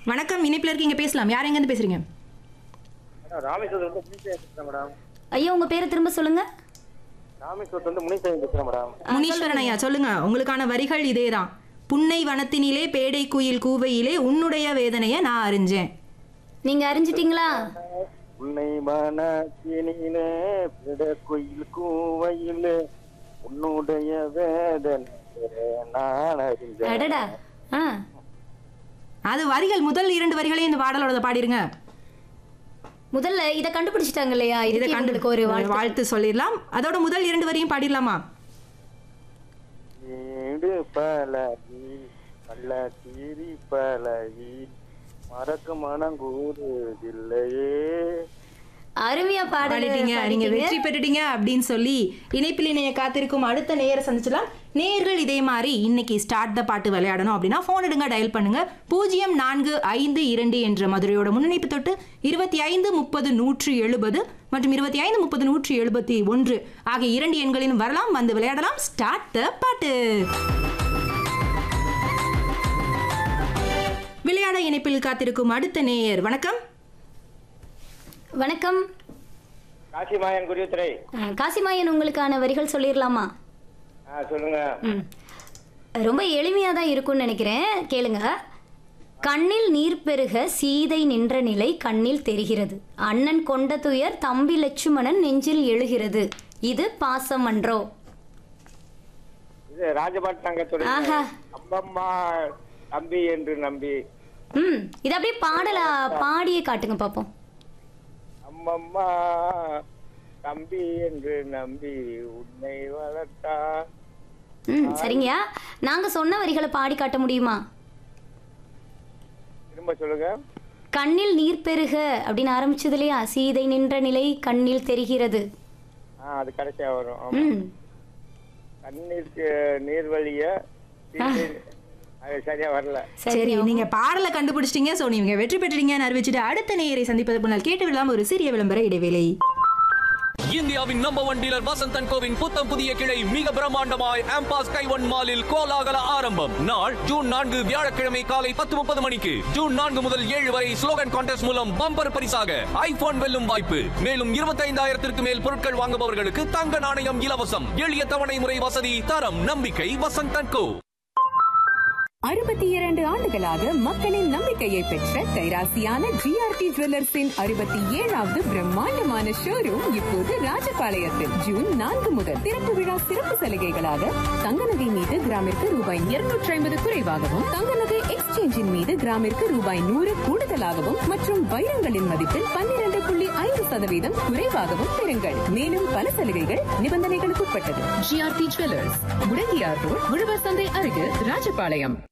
வணக்கம் இணைப்பில் இருக்கீங்க பேசலாம் யார் எங்கேருந்து பேசுறீங்க மேடம், ராமேஸ்வரத்துல இருந்து முனிசாமி பேசுறேன் மேடம் ஐயா உங்க பேரை திரும்ப சொல்லுங்க ராமேஸ்வரத்துல இருந்து முனிசாமி பேசுறேன் மேடம் முனீஸ்வரன் ஐயா சொல்லுங்க உங்களுக்கான வரிகள் இதேதான் புன்னை வனத்தினிலே பேடை குயில் கூவையிலே உன்னுடைய வேதனையை நான் அறிஞ்சேன் நீங்க அறிஞ்சிட்டீங்களா உன்னை மனத்தினிலே பிட கோயில் கூவையில் உன்னுடைய வேதனை நான் அறிஞ்சேன் அடடா ஆ அது வரிகள் முதல் இரண்டு வரிகளையும் இந்த பாடலோட பாடிருங்க முதல்ல இத கண்டுபிடிச்சிட்டாங்க இல்லையா இதை இதுக்கு கண்டு உங்களுக்கு ஒரு வாழ்த்து வாழ்த்து சொல்லிடலாம் அதோட முதல் இரண்டு வரியும் பாடிடலாமா வீடு பழகி நல்ல தீரி பழகி மறக்க மனம் கூறுதில்லையே அருமையா பாடிட்டீங்க நீங்க பாடுறீங்க வெற்றி பெற்றுட்டீங்க அப்படின்னு சொல்லி இணைப்பில் இணைய காத்திருக்கும் அடுத்த நேர சந்திச்சலாம் நேர்கள் இதே மாதிரி இன்னைக்கு ஸ்டார்ட் த பாட்டு விளையாடணும் அப்படின்னா போன் எடுங்க டயல் பண்ணுங்க பூஜ்ஜியம் நான்கு ஐந்து இரண்டு என்ற மதுரையோட முன்னணிப்பு தொட்டு இருபத்தி ஐந்து முப்பது நூற்றி எழுபது மற்றும் இருபத்தி ஐந்து முப்பது நூற்றி எழுபத்தி ஒன்று ஆகிய இரண்டு எண்களிலும் வரலாம் வந்து விளையாடலாம் ஸ்டார்ட் த பாட்டு விளையாட இணைப்பில் காத்திருக்கும் அடுத்த நேயர் வணக்கம் வணக்கம் காசிமாயன் குருத்துறை ஆ, காசிமாயன் உங்களுக்கான வரிகள் சொல்லிடலாமா ஆ சொல்லுங்க ம். ரொம்ப எளிமையா தான் இருக்கும்னு நினைக்கிறேன் கேளுங்க கண்ணில் நீர் பெருக சீதை நின்ற நிலை கண்ணில் தெரிகிறது அண்ணன் கொண்ட துயர் தம்பி லட்சுமணன் நெஞ்சில் எழுகிறது இது பாசமன்றோ இது ராஜபாட் தங்கத்துறை ஆஹா. அம்மம்மா தம்பி என்று நம்பி ம் இது அப்படியே பாடலா பாடியே காட்டுங்க பாப்போம் அம்மம்மா தம்பி என்று நம்பி உன்னை வளர்த்தா ம் சரிங்கய்யா நாங்க சொன்ன வரிகளை பாடி காட்ட முடியுமா திரும்ப சொல்லுங்க கண்ணில் நீர் பெருக அப்படின்னு ஆரம்பிச்சது இல்லையா சீதை நின்ற நிலை கண்ணில் தெரிகிறது ஆ அது கடைசியா வரும் ஆமா. ம் கண்ணீருக்கு நீர் வழிய சீதை- அது சரியா வரல சரி நீங்க பாடலை கண்டுபிடிச்சிட்டீங்க சோ நீங்க வெற்றி பெற்றீங்கன்னு அறிவிச்சுட்டு அடுத்த நேயரை சந்திப்பது முன்னால் கேட்டு விடலாம் ஒரு சிறிய விளம்பர இடைவேளை இந்தியாவின் நம்பர் ஒன் டீலர் வசந்தன் கோவின் புத்தம் புதிய கிளை மிக பிரம்மாண்டமாய் ஆம்பாஸ் கைவன் மாலில் கோலாகல ஆரம்பம் நாள் ஜூன் நான்கு வியாழக்கிழமை காலை பத்து முப்பது மணிக்கு ஜூன் நான்கு முதல் ஏழு வரை ஸ்லோகன் கான்டெஸ்ட் மூலம் பம்பர் பரிசாக ஐபோன் வெல்லும் வாய்ப்பு மேலும் இருபத்தைந்தாயிரத்திற்கு மேல் பொருட்கள் வாங்குபவர்களுக்கு தங்க நாணயம் இலவசம் எளிய தவணை முறை வசதி தரம் நம்பிக்கை வசந்தன் கோ அறுபத்தி இரண்டு ஆண்டுகளாக மக்களின் நம்பிக்கையை பெற்ற கைராசியான ஜிஆர்டி ஜுவல்லர்ஸின் அறுபத்தி ஏழாவது பிரம்மாண்டமான ஷோரூம் இப்போது ராஜபாளையத்தில் ஜூன் நான்கு முதல் திறப்பு விழா சிறப்பு சலுகைகளாக தங்க நகை மீது கிராமிற்கு ரூபாய் இருநூற்றி ஐம்பது குறைவாகவும் தங்க நகை எக்ஸ்சேஞ்சின் மீது கிராமிற்கு ரூபாய் நூறு கூடுதலாகவும் மற்றும் வைரங்களின் மதிப்பில் பன்னிரண்டு புள்ளி ஐந்து சதவீதம் குறைவாகவும் பெறுங்கள் மேலும் பல சலுகைகள் நிபந்தனைகளுக்கு உட்பட்டது ஜிஆர்டி ஜுவல்லர்ஸ் முடங்கியார் ரோட் உழவர் சந்தை அருகில் ராஜபாளையம்